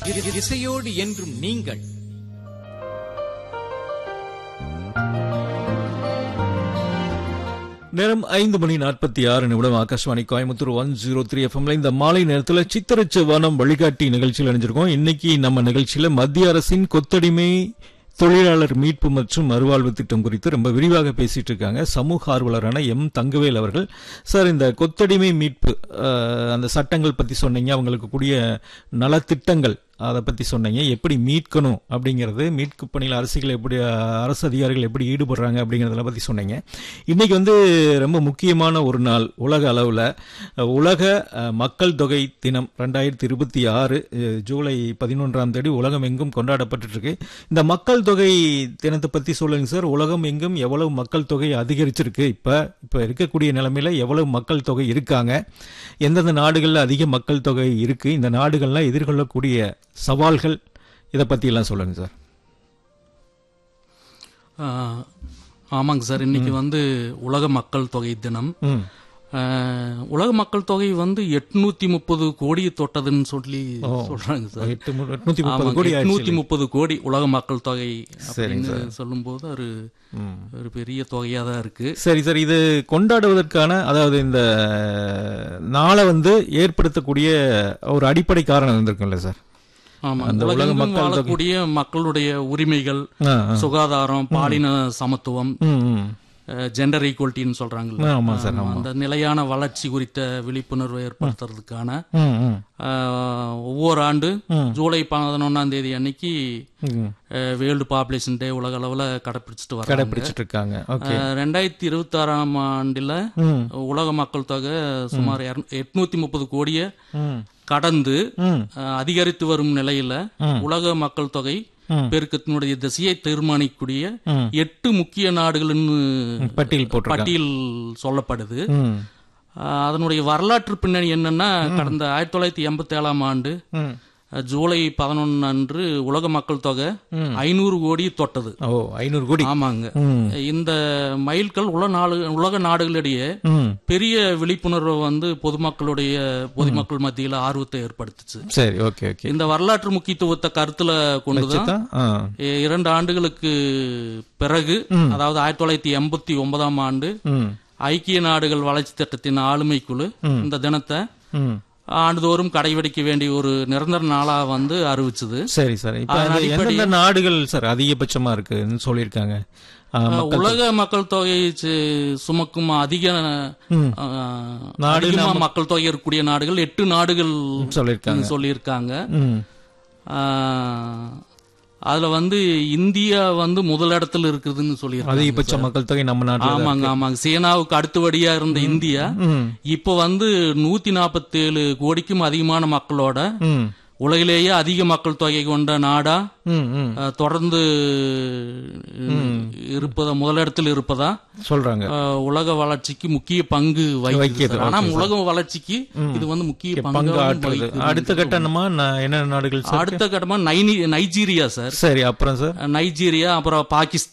இ- இசையோடு என்றும் நீங்கள் நேரம் ஐந்து மணி நாற்பத்தி ஆறு நிமிடம் Akashvani Coimbatore one zero three எஃப்எம்ல இந்த மாலை நேரத்தில் சித்திரச்சு வனம் வழிகாட்டி நிகழ்ச்சியில் இணைஞ்சிருக்கோம் இன்னைக்கு நம்ம நிகழ்ச்சியில மத்திய அரசின் கொத்தடிமை தொழிலாளர் மீட்பு மற்றும் மறுவாழ்வு திட்டம் குறித்து ரொம்ப விரிவாக பேசிட்டு இருக்காங்க சமூக ஆர்வலரான எம் தங்கவேல் அவர்கள் சார் இந்த கொத்தடிமை மீட்பு அஹ், அந்த சட்டங்கள் பத்தி சொன்னீங்க அவங்களுக்கு கூடிய நலத்திட்டங்கள் அதை பத்தி சொன்னீங்க எப்படி மீட்கணும் அப்படிங்கிறது மீட்பு பணியில் அரசுகள் எப்படி அரசு அதிகாரிகள் எப்படி ஈடுபடுறாங்க அப்படிங்கறத பத்தி சொன்னீங்க இன்னைக்கு வந்து ரொம்ப முக்கியமான ஒரு நாள் உலக அளவில் உலக அஹ், மக்கள் தொகை தினம் ரெண்டாயிரத்தி இருபத்தி ஆறு ஜூலை பதினொன்றாம் தேதி உலகம் எங்கும் கொண்டாடப்பட்டு இருக்கு இந்த மக்கள் தொகை தினத்தை பத்தி சொல்லுங்க சார் உலகம் எங்கும் எவ்வளவு மக்கள் தொகை அதிகரிச்சிருக்கு இப்ப இப்ப இருக்கக்கூடிய நிலைமையில எவ்வளவு மக்கள் தொகை இருக்காங்க எந்தெந்த நாடுகள்ல அதிக மக்கள் தொகை இருக்கு இந்த நாடுகள்லாம் எதிர்கொள்ளக்கூடிய சவால்கள் இதை பத்தி எல்லாம் சொல்லுங்க சார் ஆ, ஆமாங்க சார் இன்னைக்கு வந்து உலக மக்கள் தொகை தினம் ம் ஆ, உலக மக்கள் தொகை வந்து எட்நூத்தி முப்பது கோடி தொட்டதுன்னு சொல்லி சொல்றாங்க சார் எட்டு மு- எட்நூத்தி முப்பது கோடி ஆயிடுச்சு எட்நூத்தி முப்பது கோடி உலக மக்கள் தொகை அப்படின்னு சொல்லும்போது ஒரு ஒரு பெரிய தொகையா தான் இருக்கு சரி சார் இது கொண்டாடுவதற்கான அதாவது இந்த நாளை வந்து ஏற்படுத்தக்கூடிய ஒரு அடிப்படை காரணம் இருந்திருக்கும்ல சார் ஆமா அந்த உலக உலகெங்கும் மக்கள் தொகை- வாழக்கூடிய மக்களுடைய உரிமைகள் ஆ, ஆ. சுகாதாரம் பாலின சமத்துவம் ம், ம். ஜெண்டர் ஈக்குவலிட்டின்னு சொல்றாங்கல்ல ஆமா சார் ஆமா, அந்த நிலையான வளர்ச்சி குறித்த விழிப்புணர்வை ஏற்படுத்துறதுக்கான ம், ம். ஆஹ், ஒவ்வொரு ஆண்டு ஜூலை பதினொன்னாம் தேதி அன்னைக்கு ம். வேர்ல்டு பாப்புலேஷன் டே உலக அளவுல கடைபிடிச்சிட்டு வராங்க கடைபிடிச்சிட்டு இருக்காங்க ஓகே ஆஹ், ரெண்டாயிரத்தி இருபத்தி ஆறாம் ஆண்டுல ம். உலக மக்கள் தொகை சுமார் எட்நூத்தி முப்பது கோடியை ம். கடந்து ம். ஆஹ், அதிகரித்து வரும் நிலையில உலக மக்கள் தொகை பெருக்கத்தினுடைய திசையை தீர்மானிக்கக்கூடிய ம். எட்டு முக்கிய நாடுகள்னு பட்டியல் போட்டிருக்காங்க பட்டியல் சொல்லப்படுது ம். ஆஹ் அதனுடைய வரலாற்று பின்னணி என்னன்னா கடந்த ஆயிரத்தி தொள்ளாயிரத்தி எண்பத்தி ஏழாம் ஆண்டு ம். அஹ் ஜூலை பதினொன்று அன்று உலக மக்கள் தொகை ஐநூறு கோடி தொட்டது ஓ ஐநூறு கோடி ஆமாங்க ம். இந்த மைல்கல் உலக நாடு உலக நாடுகளிடையே ம். பெரிய விழிப்புணர்வை வந்து பொதுமக்களுடைய பொதுமக்கள் மத்தியில ஆர்வத்தை ஏற்படுத்துச்சு சரி ஓகே ஓகே இந்த வரலாற்று முக்கியத்துவத்தை கருத்துல கொண்டுதான் தான் ஆ. இ- இரண்டு ஆண்டுகளுக்கு பிறகு அதாவது ஆயிரத்தி தொள்ளாயிரத்தி எண்பத்தி ஒன்பதாம் ஆண்டு ம். ஐக்கிய நாடுகள் வளர்ச்சி திட்டத்தின் ஆளுமை குழு இந்த தினத்தை ம். ஆண்டுதோறும் கடைபிடிக்க வேண்டிய ஒரு நிரந்தர நாளா வந்து அறிவிச்சது சரி சார் இப்ப அதன் அது எந்தெந்த நாடுகள் சார் அதிகபட்சமா இருக்குன்னு சொல்லியிருக்காங்க ஆ, உலக மக்கள் தொகை சி- சுமக்கும் அதிக ஆ, அதிகமா மக்கள் தொகை இருக்கக்கூடிய நாடுகள் எட்டு நாடுகள் சொல்லியிருக்காங்க சொல்லியிருக்காங்க ம். ஆ, அதுல வந்து இந்தியா வந்து முதலிடத்துல இருக்குதுன்னு சொல்லியிருக்காங்க அதிகபட்ச மக்கள் தொகை நம்ம நாட்டில் ஆமாங்க ஆமாங்க சீனாவுக்கு அடுத்தபடியா இருந்த இந்தியா ம். இப்ப வந்து நூத்தி நாற்பத்தேழு கோடிக்கும் அதிகமான மக்களோட ம். உலகிலேயே அதிக மக்கள் தொகை கொண்ட நாடா ம். ம். அஹ், தொடர்ந்து இருப்பதா முதலிடத்தில் இருப்பதா சொல்றாங்க அஹ், உலக வளர்ச்சிக்கு முக்கிய பங்கு வகிக்குது வகிக்குது, சார். ஆனா உலக வளர்ச்சிக்கு இது வந்து முக்கிய பங்கு பங்கு ஆற்றுறது அடுத்த கட்டணமா நான் என்ன நாடுகள் சார் அடுத்த கட்டமா நைனி- நைஜீரியா சார் சரி அப்புறம் சார் நைஜீரியா அப்புறம் பாகிஸ்தான்